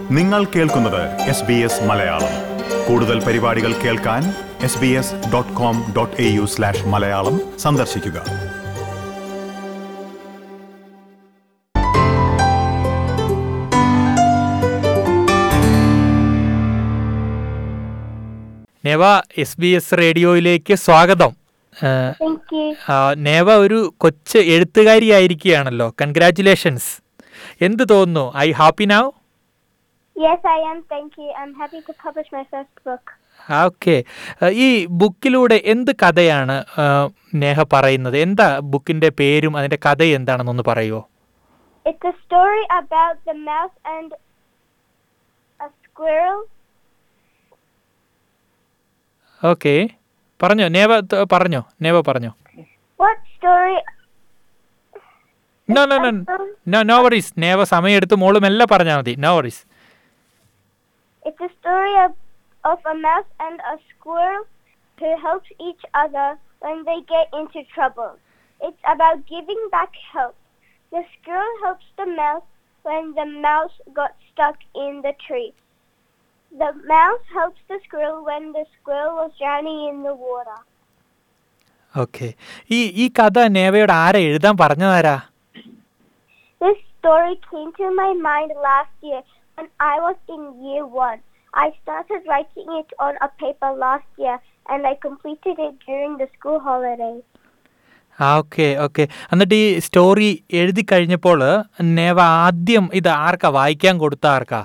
നിങ്ങൾ കേൾക്കുന്നത് S B S Malayalam കൂടുതൽ പരിപാടികൾ കേൾക്കാൻ S B S dot com dot A U slash Malayalam സന്ദർശിക്കുക നേവ എസ് ബി എസ് റേഡിയോയിലേക്ക് സ്വാഗതം ആ, Thank you. ആ, നേവ ഒരു കൊച്ച് എഴുത്തുകാരിയായിരിക്കുകയാണല്ലോ കൺഗ്രാറ്റുലേഷൻസ് എന്ത് തോന്നുന്നു I happy now Yes, I am. Thank you. I'm happy to publish my first book. Okay ഈ ബുക്കിലൂടെ എന്ത് കഥയാണ് ആ, നേഹ പറയുന്നത് എന്താ ബുക്കിന്റെ പേരും അതിന്റെ കഥയും എന്താണെന്നൊന്ന് പറയുമോ It's a story about the mouse and a squirrel. Okay പറഞ്ഞോ നേവ ത- പറഞ്ഞോ നേവ പറഞ്ഞോ What story? No no no no no worries Neva സമയമെടുത്ത് മോളും എല്ലാം പറഞ്ഞാൽ മതി no worries It's a story of, of a mouse and a squirrel who helps each other when they get into trouble. It's about giving back help. The squirrel helps the mouse when the mouse got stuck in the tree. The mouse helps the squirrel when the squirrel was drowning in the water. Okay ഈ ഈ കഥ നേവയോട് ആരാ എഴുതാൻ പറഞ്ഞതാരാ This story came to my mind last year when I was in year one. I started writing it on a paper last year and I completed it during the school holidays. ആ okay okay എന്നിട്ട് ഈ story എഴുതി കഴിഞ്ഞപ്പോൾ നേവ ആദ്യം ഇത് ആർക്കാ വായിക്കാൻ കൊടുത്ത ആർക്കാ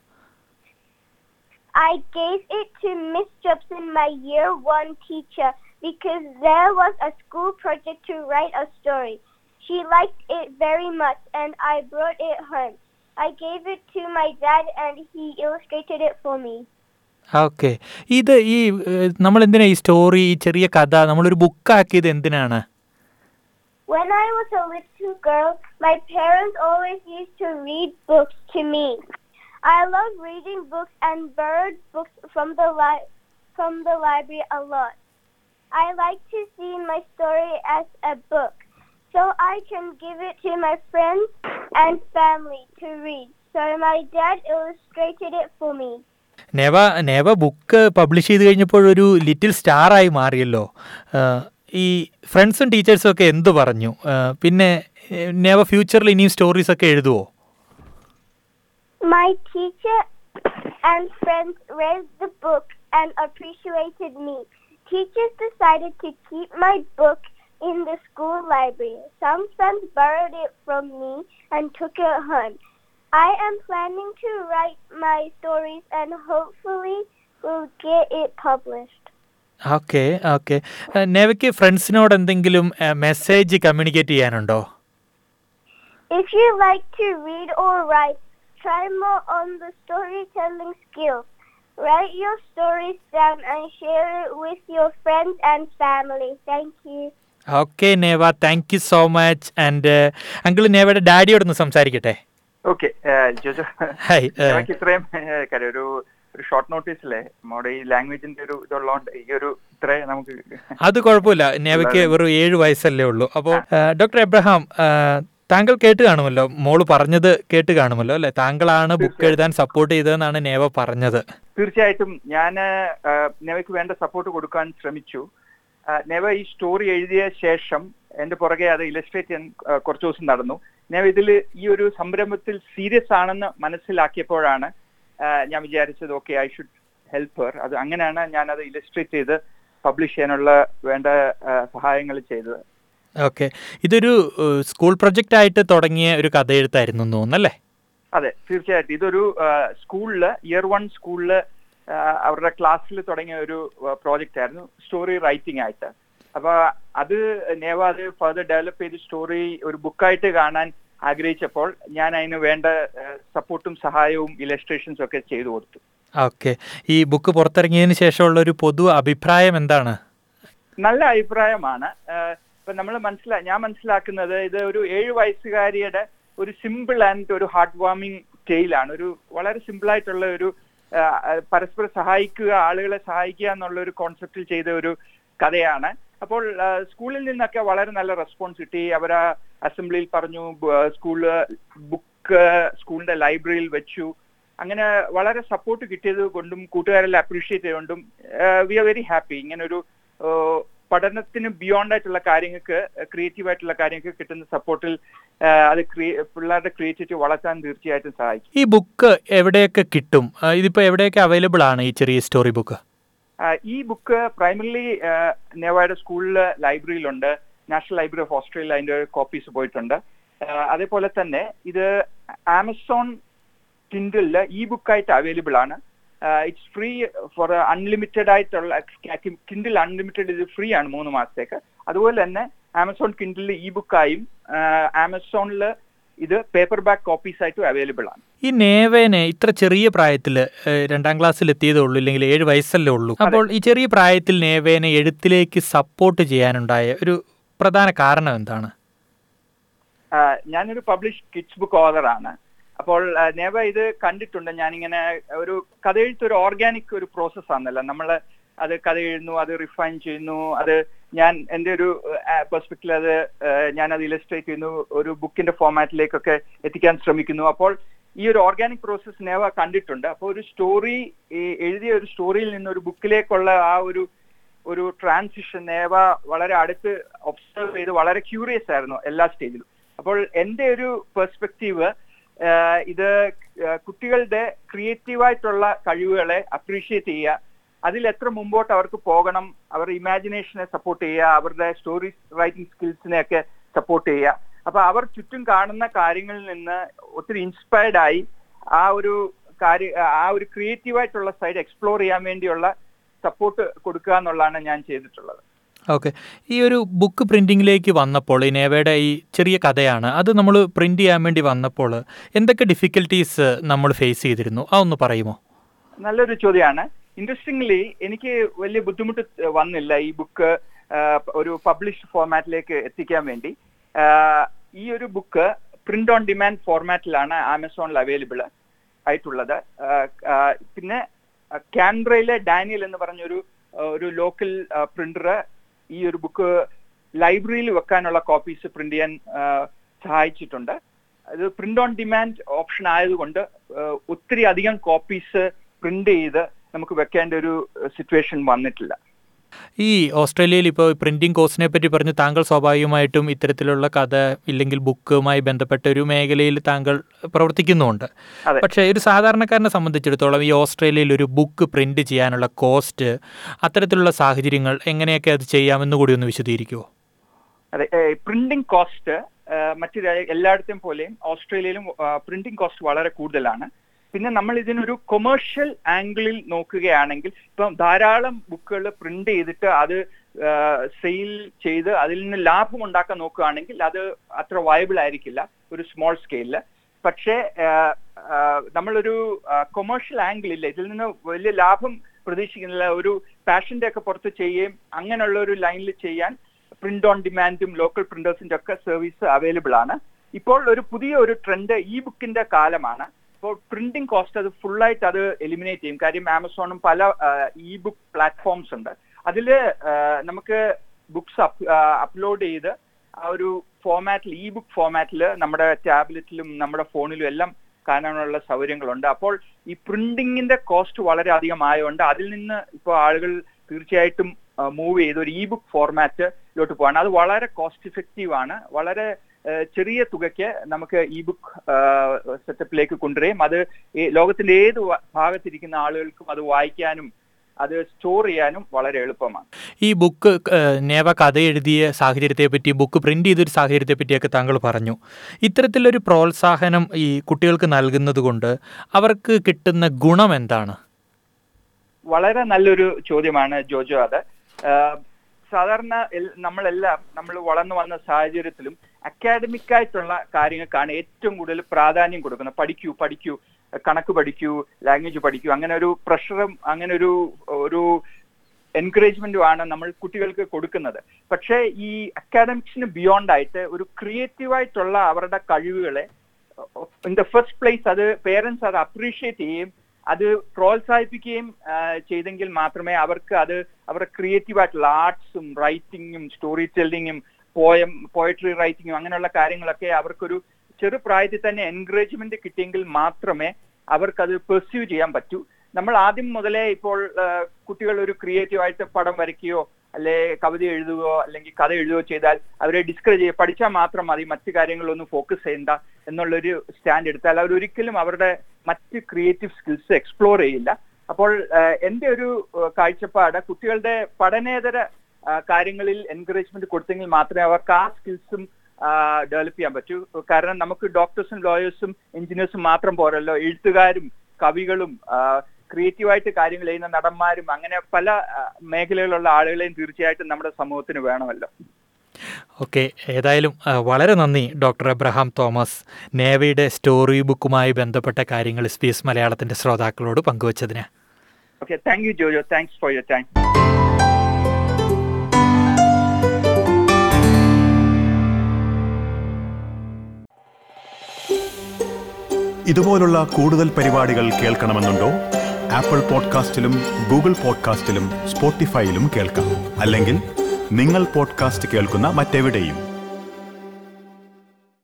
I gave it to Miss Jobson, my year one teacher, because there was a school project to write a story. She liked it very much and I brought it home. I gave it to my dad and he illustrated it for me. Okay ഇത് ഈ ഏഹ്, നമ്മൾ എന്തിനാ ഈ story ഈ ചെറിയ കഥ നമ്മളൊരു ബുക്കാക്കിയത് എന്തിനാണ് When I was a little girl, my parents always used to read books to me. I love reading books and borrowed books from the li- from the library a lot. I like to see my story as a book, so I can give it to my friends and family to read. So my dad illustrated it for me. Neva Neva book publish ചെയ്ത് കഴിഞ്ഞപ്പോൾ ഒരു little സ്റ്റാറായി മാറിയല്ലോ ഏഹ്, ഈ ഫ്രണ്ട്സും ടീച്ചേഴ്സും ഒക്കെ എന്ത് പറഞ്ഞു ഏഹ്, പിന്നെ ഏഹ്, നേവ ഫ്യൂച്ചറിൽ ഇനിയും സ്റ്റോറീസ് ഒക്കെ എഴുതുമോ My teacher and friends read the book and appreciated me. Teachers decided to keep my book in the school library. Some friends borrowed it from me and took it home. I am planning to write my stories and hopefully will get it published. Okay okay നേവയ്ക്ക് ഫ്രണ്ട്സിനോട് എന്തെങ്കിലും message communicate ചെയ്യാനുണ്ടോ If you like to read or write, try more on the storytelling skills. Write your stories down and share it with your friends and family. Thank you. Okay Neva thank you so much and uncle നേവയുടെ ഡാഡിയോടൊന്ന് സംസാരിക്കട്ടെ okay Jojo hi നമുക്ക് ഇത്രയും ഏഹ്, കാര്യം ഒരു ഒരു short നോട്ടീസിലെ നമ്മുടെ ഈ ലാംഗ്വേജിന്റെ ഒരു ഇതുള്ളതുകൊണ്ട് ഈ ഒരു ഇത്ര നമുക്ക് അത് കുഴപ്പമില്ല നേവയ്ക്ക് വെറും ഏഴ് വയസ്സല്ലേ ഉള്ളൂ അപ്പോൾ ഡോക്ടർ എബ്രഹാം ആ, താങ്കൾ കേട്ട് കാണുമല്ലോ മോള് പറഞ്ഞത് കേട്ട് കാണുമല്ലോ അല്ലെ താങ്കളാണ് ബുക്ക് എഴുതാൻ സപ്പോർട്ട് ചെയ്തതെന്നാണ് നേവ പറഞ്ഞത് തീർച്ചയായിട്ടും ഞാൻ നെവയ്ക്ക് വേണ്ട സപ്പോർട്ട് കൊടുക്കാൻ ശ്രമിച്ചു ആ, നെവ ഈ സ്റ്റോറി എഴുതിയ ശേഷം എന്റെ പുറകെ അത് ഇലസ്ട്രേറ്റ് ചെയ്യാൻ ആ, കുറച്ച് ദിവസം നടന്നു നെവ ഇതിൽ ഈ ഒരു സംരംഭത്തിൽ സീരിയസ് ആണെന്ന് മനസ്സിലാക്കിയപ്പോഴാണ് ആ, ഞാൻ വിചാരിച്ചത് okay I should help her അത് അങ്ങനെയാണ് ഞാൻ അത് ഇലസ്ട്രേറ്റ് ചെയ്ത് പബ്ലിഷ് ചെയ്യാനുള്ള വേണ്ട സഹായങ്ങൾ ചെയ്തത് ഓക്കെ ഇതൊരു ഏഹ്, സ്കൂൾ പ്രൊജക്റ്റ് ആയിട്ട് തുടങ്ങിയ ഒരു കഥ എഴുത്തായിരുന്നു എന്ന് തോന്നുന്നല്ലേ അതെ തീർച്ചയായിട്ടും ഇതൊരു സ്കൂളില് ഇയർ വൺ സ്കൂളില് അവരുടെ ക്ലാസ്സിൽ തുടങ്ങിയ ഒരു പ്രോജക്റ്റ് ആയിരുന്നു സ്റ്റോറി റൈറ്റിംഗ് ആയിട്ട് അപ്പൊ അത് നേവ അത് ഫർദർ ഡെവലപ്പ് ചെയ്ത് സ്റ്റോറി ഒരു ബുക്കായിട്ട് കാണാൻ ആഗ്രഹിച്ചപ്പോൾ ഞാൻ അതിന് വേണ്ട സപ്പോർട്ടും സഹായവും ഇലസ്ട്രേഷൻസും ഒക്കെ ചെയ്തു കൊടുത്തു ഓക്കെ ഈ ബുക്ക് പുറത്തിറങ്ങിയതിന് ശേഷമുള്ള ഒരു പൊതു അഭിപ്രായം എന്താണ് നല്ല അഭിപ്രായമാണ് ആഹ് ഇപ്പൊ നമ്മൾ മനസ്സിലാ ഞാൻ മനസ്സിലാക്കുന്നത് ഇത് ഒരു ഏഴ് വയസ്സുകാരിയുടെ ഒരു സിമ്പിൾ ആൻഡ് ഒരു ഹാർട്ട് വാമിംഗ് ടെയിലാണ് ഒരു വളരെ സിമ്പിൾ ആയിട്ടുള്ള ഒരു ആഹ് പരസ്പരം സഹായിക്കുക ആളുകളെ സഹായിക്കുക എന്നുള്ള ഒരു കോൺസെപ്റ്റിൽ ചെയ്ത ഒരു കഥയാണ് അപ്പോൾ ആഹ് സ്കൂളിൽ നിന്നൊക്കെ വളരെ നല്ല റെസ്പോൺസ് കിട്ടി അവർ അസംബ്ലിയിൽ പറഞ്ഞു സ്കൂളില് ബുക്ക് സ്കൂളിന്റെ ലൈബ്രറിയിൽ വെച്ചു അങ്ങനെ വളരെ സപ്പോർട്ട് കിട്ടിയത് കൊണ്ടും കൂട്ടുകാരെല്ലാം അപ്രീഷിയേറ്റ് ചെയ്തുകൊണ്ടും വി ആർ വെരി ഹാപ്പി ഇങ്ങനെ ഒരു പഠനത്തിന് ബിയോണ്ട് ആയിട്ടുള്ള കാര്യങ്ങൾക്ക് ക്രിയേറ്റീവ് ആയിട്ടുള്ള കാര്യങ്ങൾക്ക് കിട്ടുന്ന സപ്പോർട്ടിൽ അത് പിള്ളേരുടെ ക്രിയേറ്റിവിറ്റി വളർത്താൻ തീർച്ചയായിട്ടും സഹായിക്കും ഈ ബുക്ക് എവിടെയൊക്കെ കിട്ടും ആ, ഇതിപ്പോ എവിടെയൊക്കെ അവൈലബിൾ ആണ് ഈ ചെറിയ സ്റ്റോറി ബുക്ക് ആ, ഈ ബുക്ക് പ്രൈമറിലി നെവായുടെ സ്കൂളിൽ ലൈബ്രറിയിലുണ്ട് നാഷണൽ ലൈബ്രറി ഓഫ് ഓസ്ട്രേലിയ അതിന്റെ കോപ്പീസ് പോയിട്ടുണ്ട് ആ, അതേപോലെ തന്നെ ഇത് ആമസോൺ കിൻഡിലില് ഇ ബുക്കായിട്ട് അവൈലബിൾ ആണ് ഇറ്റ്സ് ഫ്രീ ഫോർ അൺലിമിറ്റഡ് ആയിട്ടുള്ള കിൻഡിൽ അൺലിമിറ്റഡ് ഇത് ഫ്രീ ആണ് മൂന്ന് മാസത്തേക്ക് അതുപോലെ തന്നെ ആമസോൺ കിൻഡിൽ ഇ ബുക്കായും ആമസോണിൽ ഇത് പേപ്പർ ബാക്ക് കോപ്പീസ് ആയിട്ടും അവൈലബിൾ ആണ് ഈ നേവേനെ ഇത്ര ചെറിയ പ്രായത്തിൽ രണ്ടാം ക്ലാസ്സിൽ എത്തിയതേ ഉള്ളൂ ഇല്ലെങ്കിൽ ഏഴ് വയസ്സല്ലേ ഉള്ളൂ അപ്പോൾ ഈ ചെറിയ പ്രായത്തിൽ നേവേനെ എഴുത്തിലേക്ക് സപ്പോർട്ട് ചെയ്യാനുണ്ടായ ഒരു പ്രധാന കാരണം എന്താണ് ആ, ഞാനൊരു പബ്ലിഷ് കിഡ്സ് ബുക്ക് ഓതറാണ് അപ്പോൾ ആ, നേവ ഇത് കണ്ടിട്ടുണ്ട് ഞാനിങ്ങനെ ഒരു കഥ എഴുത്ത് ഒരു ഓർഗാനിക് ഒരു പ്രോസസ് ആണല്ലോ നമ്മൾ അത് കഥ എഴുതുന്നു അത് റിഫൈൻ ചെയ്യുന്നു അത് ഞാൻ എൻ്റെ ഒരു പെർസ്പെക്റ്റീവ് അത് ആ, ഞാൻ അത് ഇലസ്ട്രേറ്റ് ചെയ്യുന്നു ഒരു ബുക്കിന്റെ ഫോമാറ്റിലേക്കൊക്കെ എത്തിക്കാൻ ശ്രമിക്കുന്നു അപ്പോൾ ഈ ഒരു ഓർഗാനിക് പ്രോസസ്സ് നേവ കണ്ടിട്ടുണ്ട് അപ്പോൾ ഒരു സ്റ്റോറി എഴുതിയ ഒരു സ്റ്റോറിയിൽ നിന്ന് ഒരു ബുക്കിലേക്കുള്ള ആ ഒരു ഒരു ട്രാൻസിഷൻ നേവ വളരെ അടുത്ത് ഒബ്സർവ് ചെയ്ത് വളരെ ക്യൂറിയസ് ആയിരുന്നു എല്ലാ സ്റ്റേജിലും അപ്പോൾ എൻ്റെ ഒരു പെർസ്പെക്റ്റീവ് ഇത് ആ, കുട്ടികളുടെ ക്രിയേറ്റീവായിട്ടുള്ള കഴിവുകളെ അപ്രീഷിയേറ്റ് ചെയ്യുക അതിൽ എത്ര മുമ്പോട്ട് അവർക്ക് പോകണം അവരുടെ ഇമാജിനേഷനെ സപ്പോർട്ട് ചെയ്യുക അവരുടെ സ്റ്റോറി റൈറ്റിംഗ് സ്കിൽസിനെയൊക്കെ സപ്പോർട്ട് ചെയ്യുക അപ്പൊ അവർ ചുറ്റും കാണുന്ന കാര്യങ്ങളിൽ നിന്ന് ഒത്തിരി ഇൻസ്പയർഡ് ആയി ആ ഒരു കാര്യ ആ ഒരു ക്രിയേറ്റീവായിട്ടുള്ള സൈഡ് എക്സ്പ്ലോർ ചെയ്യാൻ വേണ്ടിയുള്ള സപ്പോർട്ട് കൊടുക്കുക എന്നുള്ളതാണ് ഞാൻ ചെയ്തിട്ടുള്ളത് ഓക്കെ ഈ ഒരു ബുക്ക് പ്രിന്റിങ്ങിലേക്ക് വന്നപ്പോൾ ഈ നേവയുടെ ഈ ചെറിയ കഥയാണ് അത് നമ്മൾ പ്രിന്റ് ചെയ്യാൻ വേണ്ടി വന്നപ്പോൾ എന്തൊക്കെ ഡിഫിക്കൽട്ടീസ് നമ്മൾ ഫേസ് ചെയ്തിരുന്നു ആ ഒന്ന് പറയുമോ നല്ലൊരു ചോദ്യമാണ് ഇൻട്രസ്റ്റിംഗ്ലി എനിക്ക് വലിയ ബുദ്ധിമുട്ട് വന്നില്ല ഈ ബുക്ക് ഒരു പബ്ലിഷ്ഡ് ഫോർമാറ്റിലേക്ക് എത്തിക്കാൻ വേണ്ടി ആ, ഈ ഒരു ബുക്ക് പ്രിന്റ് ഓൺ ഡിമാൻഡ് ഫോർമാറ്റിലാണ് ആമസോണിൽ അവൈലബിൾ ആയിട്ടുള്ളത് ആ, ആ, പിന്നെ ക്യാൻബ്രയിലെ ഡാനിയൽ എന്ന് പറഞ്ഞൊരു ആ, ഒരു ലോക്കൽ പ്രിന്റർ ഈ ഒരു ബുക്ക് ലൈബ്രറിയിൽ വെക്കാനുള്ള കോപ്പീസ് പ്രിന്റ് ചെയ്യാൻ ആ, സഹായിച്ചിട്ടുണ്ട് അത് പ്രിന്റ് ഓൺ ഡിമാൻഡ് ഓപ്ഷൻ ആയതുകൊണ്ട് ആ, ഒത്തിരി അധികം കോപ്പീസ് പ്രിന്റ് ചെയ്ത് നമുക്ക് വെക്കേണ്ട ഒരു സിറ്റുവേഷൻ വന്നിട്ടില്ല ഈ ഓസ്ട്രേലിയയിൽ ഇപ്പോൾ പ്രിന്റിംഗ് കോഴ്സിനെ പറ്റി പറഞ്ഞ് താങ്കൾ സ്വാഭാവികമായിട്ടും ഇത്തരത്തിലുള്ള കഥ ഇല്ലെങ്കിൽ ബുക്കുമായി ബന്ധപ്പെട്ട ഒരു മേഖലയിൽ താങ്കൾ പ്രവർത്തിക്കുന്നുമുണ്ട് അതെ. പക്ഷേ ഒരു സാധാരണക്കാരനെ സംബന്ധിച്ചിടത്തോളം ഈ ഓസ്ട്രേലിയയിൽ ഒരു ബുക്ക് പ്രിന്റ് ചെയ്യാനുള്ള കോസ്റ്റ് അത്തരത്തിലുള്ള സാഹചര്യങ്ങൾ എങ്ങനെയൊക്കെ അത് ചെയ്യാമെന്ന് കൂടി ഒന്ന് വിശദീകരിക്കുമോ അതെ പ്രിന്റിംഗ് കോസ്റ്റ് മറ്റു രാ- എല്ലായിടത്തെയും പോലെയും ഓസ്ട്രേലിയയിലും പ്രിന്റിംഗ് കോസ്റ്റ് വളരെ കൂടുതലാണ് പിന്നെ നമ്മൾ ഇതിനൊരു കൊമേഴ്ഷ്യൽ ആംഗിളിൽ നോക്കുകയാണെങ്കിൽ ഇപ്പം ധാരാളം ബുക്കുകൾ പ്രിന്റ് ചെയ്തിട്ട് അത് സെയിൽ ചെയ്ത് അതിൽ നിന്ന് ലാഭം ഉണ്ടാക്കാൻ നോക്കുകയാണെങ്കിൽ അത് അത്ര വയബിൾ ആയിരിക്കില്ല ഒരു സ്മോൾ സ്കെയിലില് പക്ഷേ ആ, ആ, നമ്മളൊരു കൊമേഴ്ഷ്യൽ ആംഗിൾ ഇല്ല ഇതിൽ നിന്ന് വലിയ ലാഭം പ്രതീക്ഷിക്കുന്നില്ല ഒരു പാഷന്റെ ഒക്കെ പുറത്ത് ചെയ്യുകയും അങ്ങനെയുള്ള ഒരു ലൈനിൽ ചെയ്യാൻ പ്രിന്റ് ഓൺ ഡിമാൻഡും ലോക്കൽ പ്രിന്റേഴ്സിന്റെ ഒക്കെ സർവീസ് അവൈലബിൾ ആണ് ഇപ്പോൾ ഒരു പുതിയ ഒരു ട്രെൻഡ് ഇ ബുക്കിന്റെ കാലമാണ് ഇപ്പോൾ പ്രിന്റിംഗ് കോസ്റ്റ് അത് ഫുള്ളായിട്ട് അത് എലിമിനേറ്റ് ചെയ്യും കാര്യം ആമസോണും പല ഇ ബുക്ക് പ്ലാറ്റ്ഫോംസ് ഉണ്ട് അതിൽ നമുക്ക് ബുക്സ് അപ്ലോഡ് ചെയ്ത് ആ ഒരു ഫോമാറ്റിൽ ഇ ബുക്ക് ഫോമാറ്റിൽ നമ്മുടെ ടാബ്ലറ്റിലും നമ്മുടെ ഫോണിലും എല്ലാം കാണാനുള്ള സൗകര്യങ്ങളുണ്ട് അപ്പോൾ ഈ പ്രിന്റിങ്ങിന്റെ കോസ്റ്റ് വളരെ അധികം ആയതുകൊണ്ട് അതിൽ നിന്ന് ഇപ്പോൾ ആളുകൾ തീർച്ചയായിട്ടും മൂവ് ചെയ്ത് ഒരു ഇ ബുക്ക് ഫോർമാറ്റിലോട്ട് പോകാണ് അത് വളരെ കോസ്റ്റ് ഇഫക്റ്റീവ് ആണ് വളരെ ആ, ചെറിയ തുകയ്ക്ക് നമുക്ക് ഇ ബുക്ക് സെറ്റപ്പിലേക്ക് കൊണ്ടുവരികയും അത് ഈ ലോകത്തിന്റെ ഏത് വ- ഭാഗത്തിരിക്കുന്ന ആളുകൾക്കും അത് വായിക്കാനും അത് സ്റ്റോർ ചെയ്യാനും വളരെ എളുപ്പമാണ് ഈ ബുക്ക് ഏഹ്, നേവ കഥ എഴുതിയ സാഹചര്യത്തെ പറ്റി ബുക്ക് പ്രിന്റ് ചെയ്തൊരു സാഹചര്യത്തെ പറ്റിയൊക്കെ താങ്കൾ പറഞ്ഞു ഇത്തരത്തിലൊരു പ്രോത്സാഹനം ഈ കുട്ടികൾക്ക് നൽകുന്നത് കൊണ്ട് അവർക്ക് കിട്ടുന്ന ഗുണം എന്താണ് വളരെ നല്ലൊരു ചോദ്യമാണ് ജോജോ അത് ആഹ് സാധാരണ എൽ- നമ്മളെല്ലാം നമ്മൾ വളർന്നു വന്ന സാഹചര്യത്തിലും അക്കാഡമിക് ആയിട്ടുള്ള കാര്യങ്ങൾക്കാണ് ഏറ്റവും കൂടുതൽ പ്രാധാന്യം കൊടുക്കുന്നത് പഠിക്കൂ പഠിക്കൂ കണക്ക് പഠിക്കൂ ലാംഗ്വേജ് പഠിക്കൂ അങ്ങനെ ഒരു പ്രഷറും അങ്ങനെ ഒരു ഒരു എൻകറേജ്മെന്റും ആണ് നമ്മൾ കുട്ടികൾക്ക് കൊടുക്കുന്നത് പക്ഷേ ഈ അക്കാഡമിക്സിന് ബിയോണ്ട് ആയിട്ട് ഒരു ക്രിയേറ്റീവ് ആയിട്ടുള്ള അവരുടെ കഴിവുകളെ ഇൻ ദ ഫസ്റ്റ് പ്ലേസ് അത് പേരൻസ് അത് അപ്രീഷിയേറ്റ് ചെയ്യും അത് പ്രോത്സാഹിപ്പിക്കുകയും ആ, ചെയ്തെങ്കിൽ മാത്രമേ അവർക്ക് അത് അവരുടെ ക്രിയേറ്റീവ് ആയിട്ടുള്ള ആർട്സും റൈറ്റിങ്ങും സ്റ്റോറി ടെല്ലിങ്ങും പോയം പോയട്രി റൈറ്റിങ്ങും അങ്ങനെയുള്ള കാര്യങ്ങളൊക്കെ അവർക്കൊരു ചെറുപ്രായത്തിൽ തന്നെ എൻകറേജ്മെന്റ് കിട്ടിയെങ്കിൽ മാത്രമേ അവർക്കത് പെർസ്യൂ ചെയ്യാൻ പറ്റൂ നമ്മൾ ആദ്യം മുതലേ ഇപ്പോൾ ആ, കുട്ടികൾ ഒരു ക്രിയേറ്റീവ് ആയിട്ട് പടം വരയ്ക്കുകയോ അല്ലെ കവിത എഴുതുകയോ അല്ലെങ്കിൽ കഥ എഴുതുകയോ ചെയ്താൽ അവരെ ഡിസ്കറേജ് ചെയ്യുക പഠിച്ചാൽ മാത്രം മതി മറ്റു കാര്യങ്ങളൊന്നും ഫോക്കസ് ചെയ്യണ്ട എന്നുള്ളൊരു സ്റ്റാൻഡ് എടുത്താൽ അവർ ഒരിക്കലും അവരുടെ മറ്റ് ക്രിയേറ്റീവ് സ്കിൽസ് എക്സ്പ്ലോർ ചെയ്യില്ല അപ്പോൾ ആ, എന്റെ ഒരു ആ, കാഴ്ചപ്പാട് കുട്ടികളുടെ പഠനേതര ആ, കാര്യങ്ങളിൽ എൻകറേജ്മെന്റ് കൊടുത്തെങ്കിൽ മാത്രമേ അവർക്ക് ആ സ്കിൽസും ഡെവലപ്പ് ചെയ്യാൻ പറ്റൂ കാരണം നമുക്ക് ഡോക്ടേഴ്സും ലോയേഴ്സും എഞ്ചിനീയേഴ്സും മാത്രം പോരല്ലോ എഴുത്തുകാരും കവികളും ക്രിയേറ്റീവായിട്ട് കാര്യങ്ങൾ ചെയ്യുന്ന നടന്മാരും അങ്ങനെ പല ആ, മേഖലയിലുള്ള ആളുകളെയും തീർച്ചയായിട്ടും നമ്മുടെ സമൂഹത്തിന് വേണമല്ലോ ഓക്കെ ഏതായാലും ആ, വളരെ നന്ദി ഡോക്ടർ എബ്രഹാം തോമസ് നേവയുടെ സ്റ്റോറി ബുക്കുമായി ബന്ധപ്പെട്ട കാര്യങ്ങൾ എസ് പി എസ് മലയാളത്തിൻ്റെ ശ്രോതാക്കളോട് പങ്കുവച്ചതിന് okay thank you Jojo thanks for your time ഇതുപോലുള്ള കൂടുതൽ പരിപാടികൾ കേൾക്കണമെന്നുണ്ടോ ആപ്പിൾ പോഡ്കാസ്റ്റിലും ഗൂഗിൾ പോഡ്കാസ്റ്റിലും സ്പോട്ടിഫൈയിലും കേൾക്കാം അല്ലെങ്കിൽ നിങ്ങൾ പോഡ്കാസ്റ്റ് കേൾക്കുന്ന മറ്റെവിടെയും